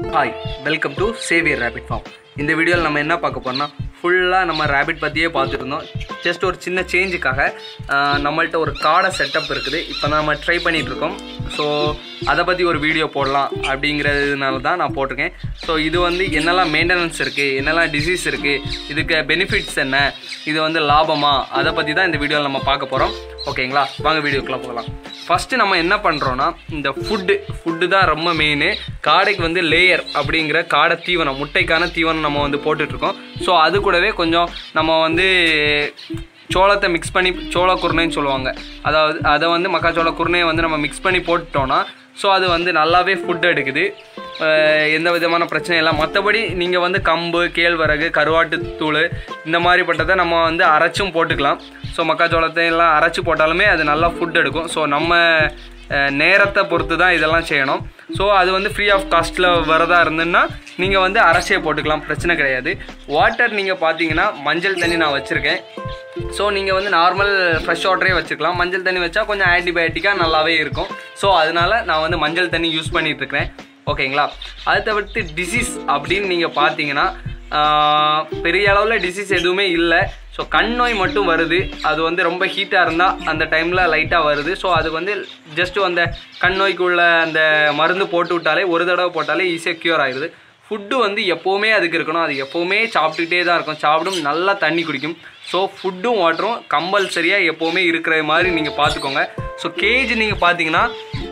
hi welcome to Xavier rapid farm இந்த வீடியோவில் நம்ம என்ன பார்க்க போறோம்னா ஃபுல்லாக நம்ம ரேபிட் பற்றியே பார்த்துட்டு இருந்தோம் ஜஸ்ட் ஒரு சின்ன சேஞ்சுக்காக நம்மள்ட்ட ஒரு காடை செட்டப் இருக்குது இப்போ நம்ம ட்ரை பண்ணிட்டு இருக்கோம் ஸோ அதை பற்றி ஒரு வீடியோ போடலாம் அப்படிங்கிறதுனால தான் நான் போட்டிருக்கேன் ஸோ இது வந்து என்னெல்லாம் மெயின்டெனன்ஸ் இருக்குது என்னெல்லாம் டிசீஸ் இருக்குது இதுக்கு பெனிஃபிட்ஸ் என்ன இது வந்து லாபமா அதை பற்றி தான் இந்த வீடியோவில் நம்ம பார்க்க போகிறோம் ஓகேங்களா வாங்க வீடியோக்குள்ளே போகலாம் ஃபஸ்ட்டு நம்ம என்ன பண்ணுறோன்னா இந்த ஃபுட்டு ஃபுட்டு தான் ரொம்ப மெயின் காடைக்கு வந்து லேயர் அப்படிங்கிற காடை தீவனம் முட்டைக்கான தீவனம் நம்ம வந்து போட்டுட்ருக்கோம் ஸோ அது கூடவே கொஞ்சம் நம்ம வந்து சோளத்தை மிக்ஸ் பண்ணி சோள குருணைன்னு சொல்லுவாங்க அதாவது அதை வந்து மக்காச்சோள குருணையை வந்து நம்ம மிக்ஸ் பண்ணி போட்டுட்டோன்னா ஸோ அது வந்து நல்லாவே ஃபுட் எடுக்குது அஹ் எந்த விதமான பிரச்சனையும் இல்லை மற்றபடி நீங்கள் வந்து கம்பு கேழ்வரகு கருவாட்டு தூள் இந்த மாதிரிப்பட்டதை நம்ம வந்து அரைச்சும் போட்டுக்கலாம் ஸோ மக்காச்சோளத்தை எல்லாம் அரைச்சி போட்டாலுமே அது நல்லா ஃபுட் எடுக்கும் ஸோ நம்ம அஹ், நேரத்தை பொறுத்து தான் இதெல்லாம் செய்யணும் ஸோ அது வந்து ஃப்ரீ ஆஃப் காஸ்ட்டில் வரதா இருந்துன்னா நீங்கள் வந்து அரைச்சே போட்டுக்கலாம் பிரச்சனை கிடையாது வாட்டர் நீங்கள் பார்த்தீங்கன்னா மஞ்சள் தண்ணி நான் வச்சுருக்கேன் ஸோ நீங்கள் வந்து நார்மல் ஃப்ரெஷ் வாட்டரே வச்சுக்கலாம் மஞ்சள் தண்ணி வச்சா கொஞ்சம் ஆன்டிபயோட்டிக்காக நல்லாவே இருக்கும் ஸோ அதனால நான் வந்து மஞ்சள் தண்ணி யூஸ் பண்ணிட்டு இருக்கிறேன் ஓகேங்களா அதை தவிர்த்து டிசீஸ் அப்படின்னு நீங்கள் பார்த்தீங்கன்னா ஆஹ், பெரிய அளவில் டிசீஸ் எதுவுமே இல்லை ஸோ கண் நோய் மட்டும் வருது அது வந்து ரொம்ப ஹீட்டாக இருந்தால் அந்த டைமில் லைட்டாக வருது ஸோ அதுக்கு வந்து ஜஸ்ட்டு அந்த கண் நோய்க்குள்ள அந்த மருந்து போட்டு விட்டாலே ஒரு தடவை போட்டாலே ஈஸியாக க்யூர் ஆயிடுது ஃபுட்டு வந்து எப்போவுமே அதுக்கு இருக்கணும் அது எப்போவுமே சாப்பிட்டுக்கிட்டே தான் இருக்கும் சாப்பிடும் நல்லா தண்ணி குடிக்கும் ஸோ ஃபுட்டும் வாட்டரும் கம்பல்சரியாக எப்போவுமே இருக்கிற மாதிரி நீங்கள் பார்த்துக்கோங்க ஸோ கேஜ் நீங்கள் பார்த்தீங்கன்னா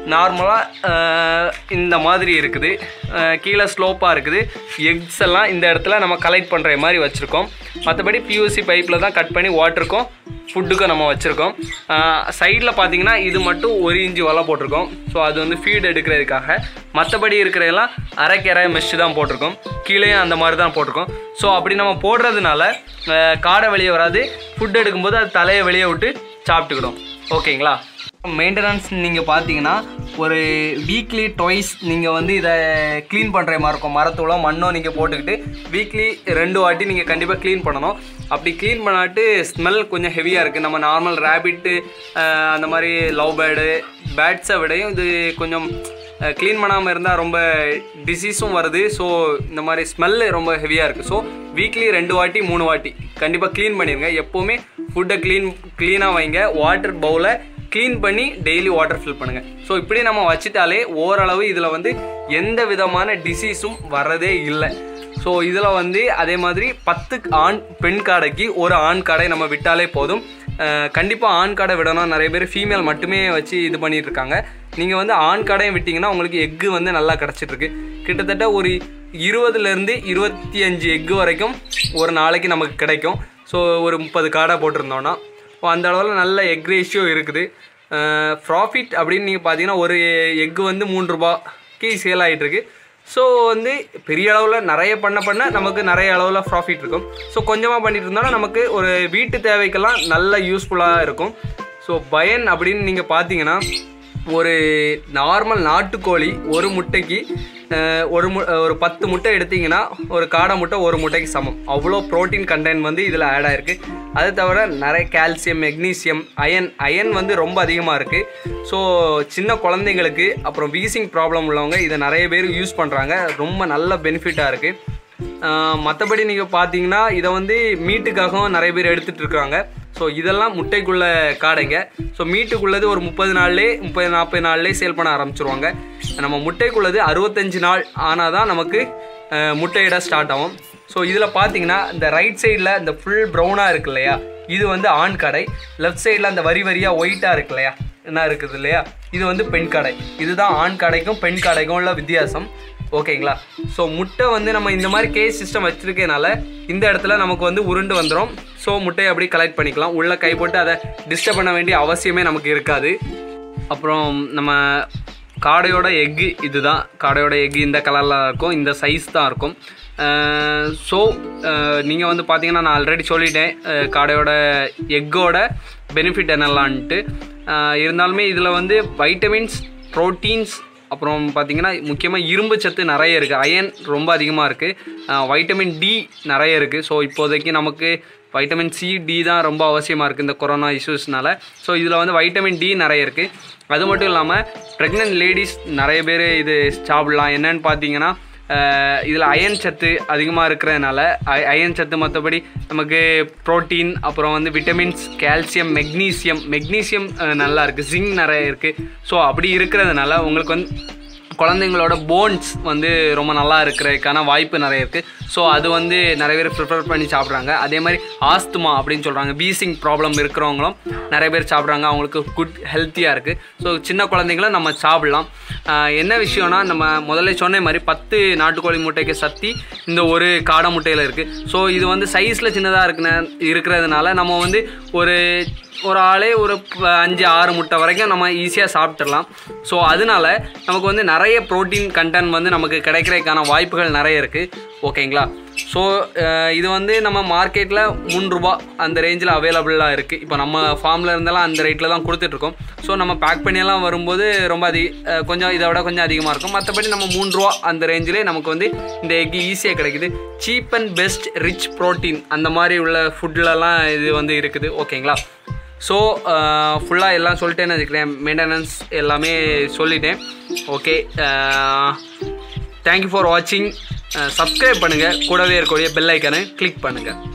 நார்மலாக இந்த மாதிரி இருக்குது அஹ் கீழே ஸ்லோப்பாக இருக்குது எக்ஸ் எல்லாம் இந்த இடத்துல நம்ம கலெக்ட் பண்ணுற மாதிரி வச்சுருக்கோம் மற்றபடி பியூசி பைப்பில் தான் கட் பண்ணி வாட்டருக்கும் ஃபுட்டுக்கும் நம்ம வச்சுருக்கோம் சைடில் பார்த்தீங்கன்னா இது மட்டும் ஒரு இன்ச்சு வலை போட்டிருக்கோம் ஸோ அது வந்து ஃபீட் எடுக்கிறதுக்காக மற்றபடி இருக்கிற எல்லாம் அரைக்கரை மெஷ் தான் போட்டிருக்கோம் கீழேயும் அந்த மாதிரி தான் போட்டிருக்கோம் ஸோ அப்படி நம்ம போடுறதுனால அஹ், காடை வெளியே வராது ஃபுட் எடுக்கும்போது அது தலையை வெளியே விட்டு சாப்பிட்டுக்கிடும் ஓகேங்களா மெயின்டெனன்ஸ் நீங்கள் பார்த்தீங்கன்னா ஒரு வீக்லி ட்வைஸ் நீங்கள் வந்து இதை க்ளீன் பண்ணுற மாதிரி இருக்கும் மரத்தூளோ மண்ணோ நீங்கள் போட்டுக்கிட்டு வீக்லி ரெண்டு வாட்டி நீங்கள் கண்டிப்பாக க்ளீன் பண்ணணும் அப்படி க்ளீன் பண்ணாட்டு ஸ்மெல் கொஞ்சம் ஹெவியாக இருக்குது நம்ம நார்மல் ரேபிட்டு அந்த மாதிரி லவ் பேர்டு பேட்ஸை விடையும் இது கொஞ்சம் க்ளீன் பண்ணாமல் இருந்தால் ரொம்ப டிசீஸும் வருது ஸோ இந்த மாதிரி ஸ்மெல்லு ரொம்ப ஹெவியாக இருக்குது ஸோ வீக்லி ரெண்டு வாட்டி மூணு வாட்டி கண்டிப்பாக க்ளீன் பண்ணிடுங்க எப்போவுமே ஃபுட்டை க்ளீன் க்ளீனாக வைங்க வாட்டர் பவுலை க்ளீன் பண்ணி டெய்லி வாட்டர் ஃபில் பண்ணுங்கள் ஸோ இப்படி நம்ம வச்சுட்டாலே ஓரளவு இதில் வந்து எந்த விதமான டிசீஸும் வரதே இல்லை ஸோ இதில் வந்து அதே மாதிரி பத்து ஆண் பெண் காடைக்கு ஒரு ஆண் காடை நம்ம விட்டாலே போதும் கண்டிப்பாக ஆண் காடை விடணும் நிறைய பேர் ஃபீமேல் மட்டுமே வச்சு இது பண்ணிட்டு இருக்காங்க நீங்கள் வந்து ஆண் காடையும் விட்டிங்கன்னா உங்களுக்கு எக்கு வந்து நல்லா கிடச்சிட்ருக்கு கிட்டத்தட்ட ஒரு இருபதுலேருந்து இருபத்தி அஞ்சு எக்கு வரைக்கும் ஒரு நாளைக்கு நமக்கு கிடைக்கும் ஸோ ஒரு முப்பது காடை போட்டிருந்தோன்னா ஸோ அந்த அளவில் நல்ல எக் ரேஷியோ இருக்குது ப்ராஃபிட் அப்படின்னு நீங்கள் பார்த்தீங்கன்னா ஒரு எக்கு வந்து மூணு ரூபாய்க்கு சேல் ஆகிட்டுருக்கு ஸோ வந்து பெரிய அளவில் நிறைய பண்ண பண்ண நமக்கு நிறைய அளவில் ப்ராஃபிட் இருக்கும் ஸோ கொஞ்சமாக பண்ணிட்டு இருந்தோம்னா நமக்கு ஒரு வீட்டு தேவைக்கெல்லாம் நல்ல யூஸ்ஃபுல்லாக இருக்கும் ஸோ பயன் அப்படின்னு நீங்கள் பார்த்தீங்கன்னா ஒரு நார்மல் நாட்டுக்கோழி ஒரு முட்டைக்கு அஹ், ஒரு மு ஒரு பத்து முட்டை எடுத்தீங்கன்னா ஒரு காடை முட்டை ஒரு முட்டைக்கு சமம் அவ்வளோ ப்ரோட்டீன் கண்டென்ட் வந்து இதில் ஆட் ஆயிருக்கு அது தவிர நிறைய கால்சியம் மெக்னீசியம் அயன் அயன் வந்து ரொம்ப அதிகமாக இருக்குது ஸோ சின்ன குழந்தைங்களுக்கு அப்புறம் வீசிங் ப்ராப்ளம் உள்ளவங்க இதை நிறைய பேர் யூஸ் பண்ணுறாங்க ரொம்ப நல்ல பெனிஃபிட்டாக இருக்குது மற்றபடி நீங்கள் பார்த்தீங்கன்னா இதை வந்து மீட்டுக்காகவும் நிறைய பேர் எடுத்துகிட்டு இருக்காங்க ஸோ இதெல்லாம் முட்டைக்குள்ள காடைங்க ஸோ மீட்டுக்குள்ளது ஒரு முப்பது நாள்லேயே முப்பது நாற்பது நாள்லேயே சேல் பண்ண ஆரம்பிச்சிருவாங்க நம்ம முட்டைக்குள்ளது அறுபத்தஞ்சு நாள் ஆனால் தான் நமக்கு அஹ், முட்டையிட ஸ்டார்ட் ஆகும் ஸோ இதில் பார்த்தீங்கன்னா இந்த ரைட் சைடில் இந்த ஃபுல் ப்ரௌனாக இருக்கு இல்லையா இது வந்து ஆண் கடை லெஃப்ட் சைடில் அந்த வரி வரியாக ஒயிட்டாக இருக்கு இல்லையா என்ன இருக்குது இல்லையா இது வந்து பெண் கடை இதுதான் ஆண் கடைக்கும் பெண் கடைக்கும் உள்ள வித்தியாசம் ஓகேங்களா ஸோ முட்டை வந்து நம்ம இந்த மாதிரி கேஸ் சிஸ்டம் வச்சிருக்கனால இந்த இடத்துல நமக்கு வந்து உருண்டு வந்துடும் ஸோ முட்டையை அப்படியே கலெக்ட் பண்ணிக்கலாம் உள்ளே கை போட்டு அதை டிஸ்டர்ப் பண்ண வேண்டிய அவசியமே நமக்கு இருக்காது அப்புறம் நம்ம காடையோட எக்கு இதுதான் காடையோட எக்கு இந்த கலரில் இருக்கும் இந்த சைஸ் தான் இருக்கும் ஸோ நீங்கள் வந்து பார்த்தீங்கன்னா நான் ஆல்ரெடி சொல்லிட்டேன் அஹ், காடையோட எக்கோட பெனிஃபிட் என்னலான்ட்டு அஹ், இருந்தாலுமே இதில் வந்து வைட்டமின்ஸ் ப்ரோட்டீன்ஸ் அப்புறம் பார்த்தீங்கன்னா முக்கியமாக இரும்பு சத்து நிறைய இருக்குது அயன் ரொம்ப அதிகமாக இருக்குது வைட்டமின் டி நிறைய இருக்குது ஸோ இப்போதைக்கு நமக்கு வைட்டமின் சி டி தான் ரொம்ப அவசியமாக இருக்குது இந்த கொரோனா இஷ்யூஸ்னால ஸோ இதில் வந்து வைட்டமின் டி நிறைய இருக்குது அது மட்டும் இல்லாமல் ப்ரெக்னென்ட் லேடிஸ் நிறைய பேர் இது சாப்பிடலாம் என்னன்னு பார்த்தீங்கன்னா இதில் அயன் சத்து அதிகமாக இருக்கிறதுனால அயன் சத்து மற்றபடி நமக்கு ப்ரோட்டீன் அப்புறம் வந்து விட்டமின்ஸ் கால்சியம் மெக்னீசியம் மெக்னீசியம் நல்லா இருக்குது ஜிங்க் நிறைய இருக்குது ஸோ அப்படி இருக்கிறதுனால உங்களுக்கு வந்து குழந்தைங்களோட போன்ஸ் வந்து ரொம்ப நல்லா இருக்கிறதுக்கான வாய்ப்பு நிறைய இருக்குது ஸோ அது வந்து நிறைய பேர் ப்ரிஃபர் பண்ணி சாப்பிட்றாங்க அதே மாதிரி ஆஸ்துமா அப்படின்னு சொல்கிறாங்க வீசிங் ப்ராப்ளம் இருக்கிறவங்களும் நிறைய பேர் சாப்பிட்றாங்க அவங்களுக்கு குட் ஹெல்த்தியாக இருக்குது ஸோ சின்ன குழந்தைங்களும் நம்ம சாப்பிடலாம் ஆஹ் என்ன விஷயம்னா நம்ம முதல்ல சொன்ன மாதிரி பத்து நாட்டுக்கோழி முட்டைக்கு சத்தி இந்த ஒரு காடை முட்டையில் இருக்குது ஸோ இது வந்து சைஸில் சின்னதாக இருக்குன இருக்கிறதுனால நம்ம வந்து ஒரு ஒரு ஆளே ஒரு ப- அஞ்சு ஆறு முட்டை வரைக்கும் நம்ம ஈஸியாக சாப்பிட்டுடலாம் ஸோ அதனால நமக்கு வந்து நிறைய ப்ரோட்டீன் கண்டென்ட் வந்து நமக்கு கிடைக்கிறதுக்கான வாய்ப்புகள் நிறைய இருக்குது ஓகேங்களா ஸோ இது வந்து நம்ம மார்க்கெட்டில் மூணு ரூபா அந்த ரேஞ்சில் அவைலபிளாக இருக்குது இப்போ நம்ம ஃபார்மில் இருந்தெல்லாம் அந்த ரேட்டில் தான் கொடுத்துட்ருக்கோம் ஸோ நம்ம பேக் பண்ணியெல்லாம் வரும்போது ரொம்ப அதிக அஹ், கொஞ்சம் இதை விட கொஞ்சம் அதிகமாக இருக்கும் மற்றபடி நம்ம மூணு ரூபா அந்த ரேஞ்சிலே நமக்கு வந்து இந்த எக் ஈஸியாக கிடைக்குது cheap and best rich protein அந்த மாதிரி உள்ள ஃபுட்லலாம் இது வந்து இருக்குது ஓகேங்களா ஸோ ஃபுல்லாக எல்லாம் சொல்லிட்டேன்னு வச்சுக்கிறேன் மெயின்டெனன்ஸ் எல்லாமே சொல்லிட்டேன் ஓகே தேங்க்யூ ஃபார் வாட்சிங் சப்ஸ்கிரைப் பண்ணுங்கள் கூடவே இருக்கக்கூடிய பெல் ஐக்கனை கிளிக் பண்ணுங்கள்